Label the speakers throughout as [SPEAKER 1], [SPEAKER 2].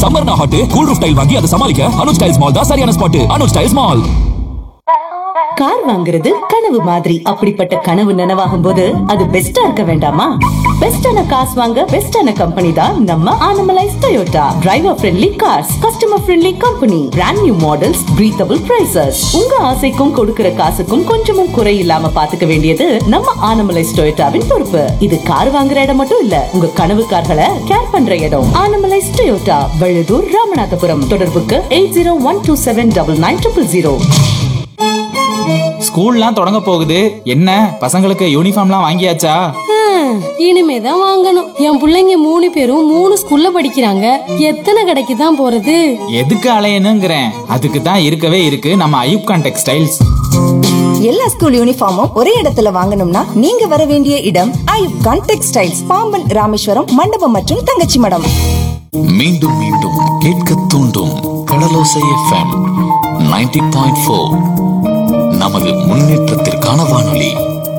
[SPEAKER 1] சம்மர்னா hot cool roof tile வாங்கி அதை சமாளிக்க அனுஜ் டைல்ஸ் மால் தான் சரியான spot Anuj tiles mall
[SPEAKER 2] car வாங்குறது கனவு மாதிரி அப்படிப்பட்ட கனவு நனவாகும் போது அது பெஸ்டா இருக்க வேண்டாமா பெஸ்டான காசு வாங்க பெஸ்டான கம்பெனி தான் நம்ம Anamallais Toyota driver friendly cars customer friendly company brand new models breathable prices உங்க ஆசைக்கும் கொடுக்கிற காசுக்கும் கொஞ்சமும் குறை இல்லாம பாத்துக்க வேண்டியது நம்ம ஆனமலைஸ் டொயோட்டாவின் பொறுப்பு இது கார் வாங்குற இடம் மட்டும் இல்ல உங்க கனவு கார்களை கேர் பண்ற இடம் ஆனமலைஸ் டொயோட்டா வழுதூர் ராமநாதபுரம் தொடர்புக்கு eight zero one two seven double nine triple zero
[SPEAKER 3] ஸ்கூல்லாம் தொடங்க போகுது என்ன பசங்களுக்கு யூனிஃபார்ம்லாம் வாங்கியாச்சா
[SPEAKER 4] ஹம், இனிமேதான் வாங்கணும் என் புள்ளைங்க மூணு பேரும் மூணு ஸ்கூல்ல படிக்கிறாங்க எத்தனை கடைக்கு தான் போறது
[SPEAKER 3] எதுக்கு அலையணுங்கிறேன் அதுக்கு தான் இருக்கவே இருக்கு நம்ம ஐயூப்கான் டெக்ஸ்டைல்ஸ்
[SPEAKER 5] எல்லா ஸ்கூல் யூனிஃபார்மும் ஒரே இடத்துல வாங்கணும்னா நீங்க வர வேண்டிய இடம் ஐயூப் கான் டெக்ஸ்டைல்ஸ் பாம்பன் ராமேஸ்வரம் மண்டபம் மற்றும் தங்கச்சி மடம்
[SPEAKER 6] மீண்டும் மீண்டும் கேட்க தூண்டும் கடலோசை எஃப்எம் 90.4 பாயிண்ட் ஃபோர் நமது முன்னேற்றத்திற்கான வானொலி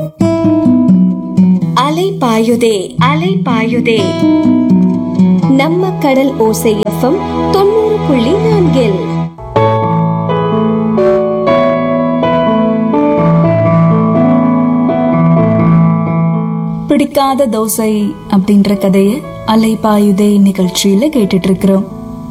[SPEAKER 7] அலை பாயுதே அலை பாயுதே நம்ம கடல் ஓசை எஃப்எம் தொண்ணூறு புள்ளி நான்கில்
[SPEAKER 8] பிடிக்காத தோசை அப்படின்ற கதையை அலைபாயுதே நிகழ்ச்சியில கேட்டுட்டு இருக்கிறோம்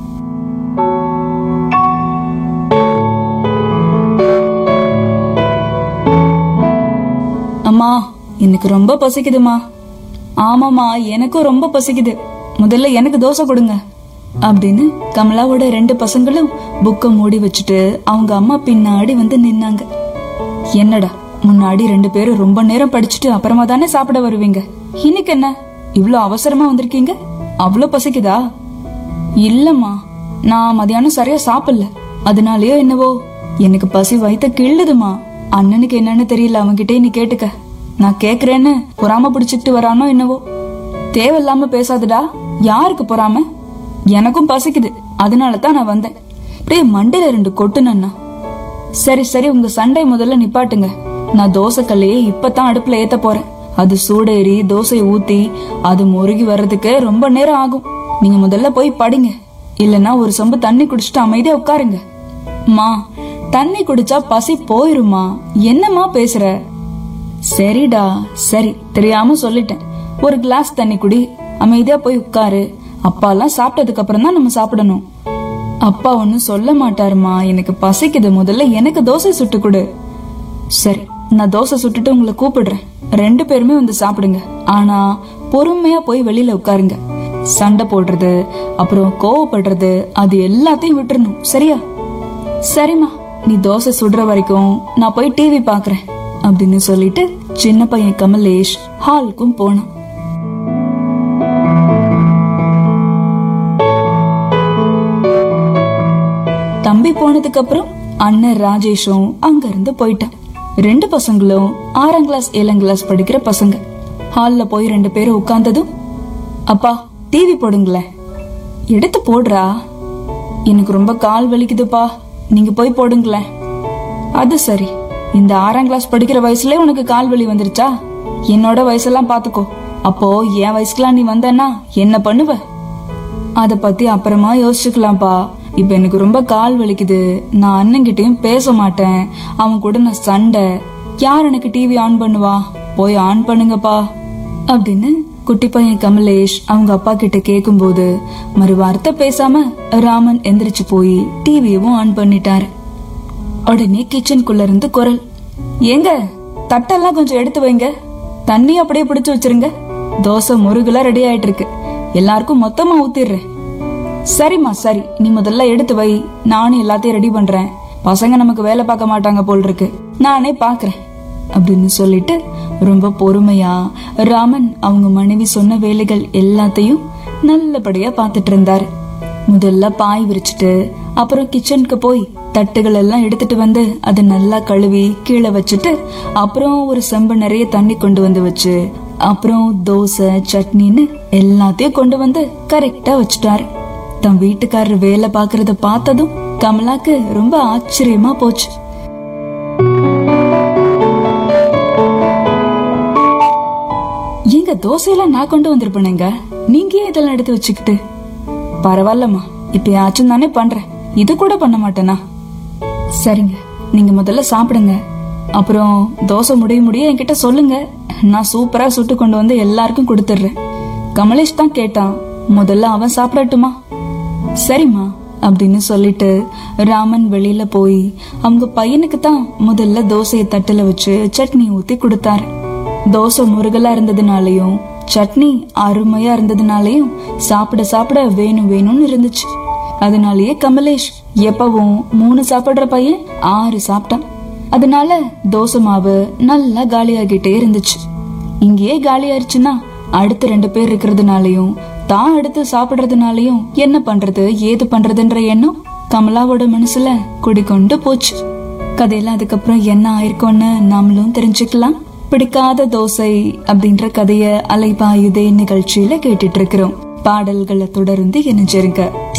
[SPEAKER 8] அம்மா எனக்கு ரொம்ப பசிக்குதுமா ஆமாமா எனக்கும் ரொம்ப பசிக்குது முதல்ல எனக்கு தோசை கொடுங்க அப்படின்னு கமலாவோட ரெண்டு பசங்களும் புக்கை மூடி வச்சுட்டு அவங்க அம்மா பின்னாடி வந்து நின்னாங்க என்னடா முன்னாடி ரெண்டு பேரும் ரொம்ப நேரம் படிச்சுட்டு அப்புறமா தானே சாப்பிட வருவீங்க இன்னைக்கு என்ன இவ்ளோ அவசரமா வந்திருக்கீங்க அவ்ளோ பசிக்குதா இல்லம்மா நான் மதியானம் சரியா சாப்பிடல அதனாலயோ என்னவோ எனக்கு பசி வயித்த கிள்ளுதுமா அண்ணனுக்கு என்னன்னு தெரியல அவன்கிட்டே நீ கேட்டுக்க நான் கேக்குறேன்னு பொறாம பிடிச்சிட்டு வரானோ என்னவோ தேவையில்லாம பேசாதடா யாருக்கு பொறாம எனக்கும் பசிக்குது அதனால தான் நான் வந்தேன் அப்படியே மண்டையில ரெண்டு கொட்டுனண்ணா சரி சரி உங்க சண்டை முதல்ல நிப்பாட்டுங்க நான் தோசை கல்லையே இப்பதான் அடுப்புல ஏத்த போறேன் அது சூடேறி தோசையை ஊத்தி அது முருகி வர்றதுக்கு ரொம்ப நேரம் ஆகும் நீங்க முதல்ல போய் படிங்க இல்லனா ஒரு சொம்பு தண்ணி குடிச்சிட்டு அமைதியா உட்காருங்க மா தண்ணி குடிச்சா பசி போயிருமா என்னம்மா பேசுற சரிடா சரி தெரியாம சொல்லிட்டேன் ஒரு கிளாஸ் தண்ணி குடி அமைதியா போய் உட்காரு அப்பா எல்லாம் சாப்பிட்டதுக்கு அப்புறம் தான் நம்ம சாப்பிடணும் அப்பா ஒன்னும் சொல்ல மாட்டாருமா எனக்கு பசிக்குது முதல்ல எனக்கு தோசை சுட்டு கொடு சரி நான் தோசை சுட்டுட்டு உங்களை கூப்பிடுறேன் ரெண்டு பேருமே வந்து சாப்பிடுங்க ஆனா பொறுமையா போய் வெளியில உட்காருங்க சண்டை போடுறது அப்புறம் கோவப்படுறது அது எல்லாத்தையும் விட்டுறணும் சரியா சரிம்மா நீ தோசை சுடுற வரைக்கும் நான் போய் டிவி பாக்குறேன் அப்படின்னு சொல்லிட்டு சின்ன பையன் கமலேஷ் ஹாலுக்கும் போனான் தம்பி போனதுக்கு அப்புறம் அண்ணன் ராஜேஷும் அங்க இருந்து போயிட்டான் ரெண்டு பசங்களும் ஆறாம் கிளாஸ் ஏழாம் கிளாஸ் படிக்கிற பசங்க ஹால்ல போய் ரெண்டு பேரும் உட்கார்ந்ததும் அப்பா டிவி போடுங்களேன் எடுத்து போடுறா எனக்கு ரொம்ப கால் வலிக்குதுப்பா நீங்க போய் போடுங்களேன் அது சரி இந்த ஆறாம் கிளாஸ் படிக்கிற வயசுலயே உனக்கு கால் வலி வந்துருச்சா என்னோட வயசெல்லாம் பாத்துக்கோ அப்போ என் வயசுக்குலாம் நீ வந்தன்னா என்ன பண்ணுவ அத பத்தி அப்புறமா யோசிச்சுக்கலாம்ப்பா இப்ப எனக்கு ரொம்ப கால் வலிக்குது நான் அண்ணன்கிட்டயும் பேச மாட்டேன் அவன் கூட நான் சண்டை யார் எனக்கு டிவி ஆன் பண்ணுவா போய் ஆன் பண்ணுங்கப்பா அப்படின்னு குட்டி பையன் கமலேஷ் அவங்க அப்பா கிட்ட கேக்கும்போது மறு வார்த்தை பேசாம ராமன் எந்திரிச்சு போய் டிவியவும் ஆன் பண்ணிட்டாரு உடனே கிச்சனுக்குள்ள இருந்து குரல் ஏங்க தட்டெல்லாம் கொஞ்சம் எடுத்து வைங்க தண்ணி அப்படியே பிடிச்சு வச்சிருங்க தோசை முருகுலாம் ரெடி ஆயிட்டு இருக்கு எல்லாருக்கும் மொத்தமா ஊத்திடுறேன் சரிம்மா சரி நீ முதல்ல எடுத்து வை நானும் எல்லாத்தையும் ரெடி பண்றேன் பசங்க நமக்கு வேலை பார்க்க மாட்டாங்க போல் இருக்கு நானே பாக்குறேன் அப்படின்னு சொல்லிட்டு ரொம்ப பொறுமையா ராமன் அவங்க மனைவி சொன்ன வேலைகள் எல்லாத்தையும் நல்லபடியா பார்த்துட்டு இருந்தாரு முதல்ல பாய் விரிச்சிட்டு அப்புறம் கிச்சனுக்கு போய் தட்டுகள் எல்லாம் எடுத்துட்டு வந்து அதை நல்லா கழுவி கீழே வச்சுட்டு அப்புறம் ஒரு செம்பு நிறைய தண்ணி கொண்டு வந்து வச்சு அப்புறம் தோசை சட்னின்னு எல்லாத்தையும் கொண்டு வந்து கரெக்டா வச்சுட்டாரு தன் வீட்டுக்காரர் வேலை பாக்குறத பார்த்ததும் கமலாக்கு ரொம்ப ஆச்சரியமா போச்சு எங்க தோசையெல்லாம் நான் கொண்டு வந்திருப்பேனுங்க நீங்க ஏன் இதெல்லாம் எடுத்து வச்சுக்கிட்டு பரவாயில்லம்மா இப்பயாச்சும் தானே பண்றேன் இது கூட பண்ண மாட்டேனா சரிங்க நீங்க முதல்ல சாப்பிடுங்க அப்புறம் தோசை முடிய முடிய என்கிட்ட சொல்லுங்க நான் சூப்பரா சுட்டு கொண்டு வந்து எல்லாருக்கும் கொடுத்துடுறேன் கமலேஷ் தான் கேட்டான் முதல்ல அவன் சாப்பிடட்டுமா சரிம்மா அப்படின்னு சொல்லிட்டு ராமன் வெளியில போய் அவங்க பையனுக்கு தான் முதல்ல தோசையை தட்டுல வச்சு சட்னி ஊத்தி கொடுத்தாரு தோசை முருகலா இருந்ததுனாலயும் சட்னி அருமையா இருந்ததுனாலயும் சாப்பிட சாப்பிட வேணும் வேணும்னு இருந்துச்சு அதனாலயே கமலேஷ் எப்பவும் மூணு சாப்பிடுற பையன் ஆறு சாப்பிட்டான் அதனால தோசை மாவு நல்லா காலியாகிட்டே இருந்துச்சு இங்கேயே காலியாயிருச்சுன்னா அடுத்து ரெண்டு பேர் இருக்கிறதுனாலயும் தான் அடுத்து சாப்பிடுறதுனாலயும் என்ன பண்றது ஏது பண்றதுன்ற எண்ணம் கமலாவோட மனசுல குடிக்கொண்டு போச்சு கதையெல்லாம் அதுக்கப்புறம் என்ன ஆயிருக்கும்னு நாமளும் தெரிஞ்சுக்கலாம் பிடிக்காத தோசை அப்படின்ற கதைய அலைபாயுதே நிகழ்ச்சியில கேட்டுட்டு இருக்கிறோம் பாடல்களை தொடர்ந்து இணைஞ்சிருங்க